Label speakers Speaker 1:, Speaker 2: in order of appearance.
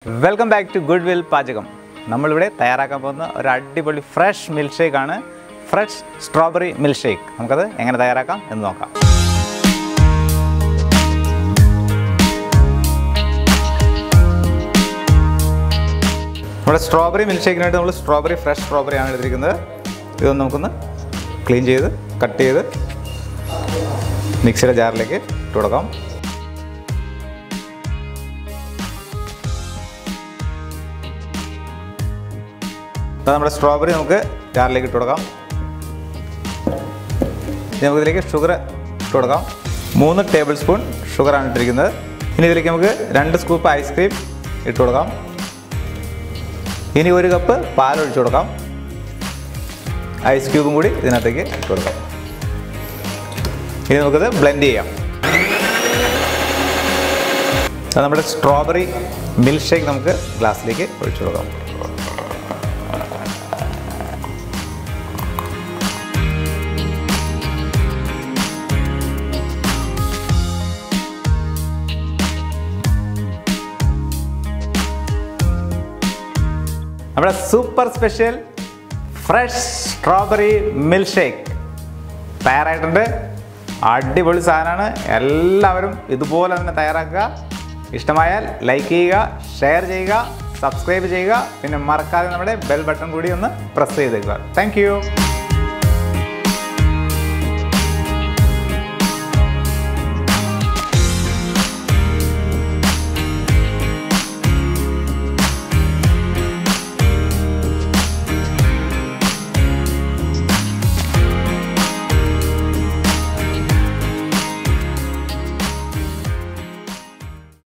Speaker 1: welcome back to goodwill പാചകം നമ്മളിവിടെ തയ്യാറാക്കാൻ പോകുന്ന ഒരു അടിപൊളി ഫ്രഷ് മിൽക്ക് ഷേക്ക് ആണ് ഫ്രഷ് സ്ട്രോബെറി മിൽക്ക് ഷേക്ക് നമുക്കത് എങ്ങനെ തയ്യാറാക്കാം എന്ന് നോക്കാം നമ്മുടെ സ്ട്രോബെറി മിൽക്ക് ഷേക്കിനായിട്ട് നമ്മൾ സ്ട്രോബെറി ഫ്രഷ് സ്ട്രോബെറി ആണ് എടുത്തിരിക്കുന്നത് ഇതൊന്ന് നമുക്കൊന്ന് ക്ലീൻ ചെയ്ത് കട്ട് ചെയ്ത് മിക്സിയുടെ ജാറിലേക്ക് ഇട്ട് കൊടുക്കാം അപ്പോൾ നമ്മുടെ സ്ട്രോബെറി നമുക്ക് ജാറിലേക്ക് ഇട്ട് കൊടുക്കാം ഇനി നമുക്ക് ഇതിലേക്ക് ഷുഗർ ഇട്ട് കൊടുക്കാം മൂന്ന് ടേബിൾ സ്പൂൺ ഷുഗറാണ് ഇട്ടിരിക്കുന്നത് ഇനി ഇതിലേക്ക് നമുക്ക് രണ്ട് സ്കൂപ്പ് ഐസ്ക്രീം ഇട്ട് കൊടുക്കാം ഇനി ഒരു കപ്പ് പാൽ ഒഴിച്ചു കൊടുക്കാം ഐസ് ക്യൂബും കൂടി ഇതിനകത്തേക്ക് ഇട്ട് കൊടുക്കാം ഇനി നമുക്കിത് ബ്ലെൻഡ് ചെയ്യാം അത് നമ്മുടെ സ്ട്രോബെറി മിൽക്ക് ഷേക്ക് നമുക്ക് ഗ്ലാസ്സിലേക്ക് ഒഴിച്ചു കൊടുക്കാം നമ്മുടെ super special fresh strawberry milkshake തയ്യാറായിട്ടുണ്ട് അടിപൊളി സാധനമാണ് എല്ലാവരും ഇതുപോലെ തന്നെ തയ്യാറാക്കുക ഇഷ്ടമായാൽ ലൈക്ക് ചെയ്യുക ഷെയർ ചെയ്യുക സബ്സ്ക്രൈബ് ചെയ്യുക പിന്നെ മറക്കാതെ നമ്മുടെ ബെൽ ബട്ടൺ കൂടി ഒന്ന് പ്രസ് ചെയ്തേക്കുക താങ്ക്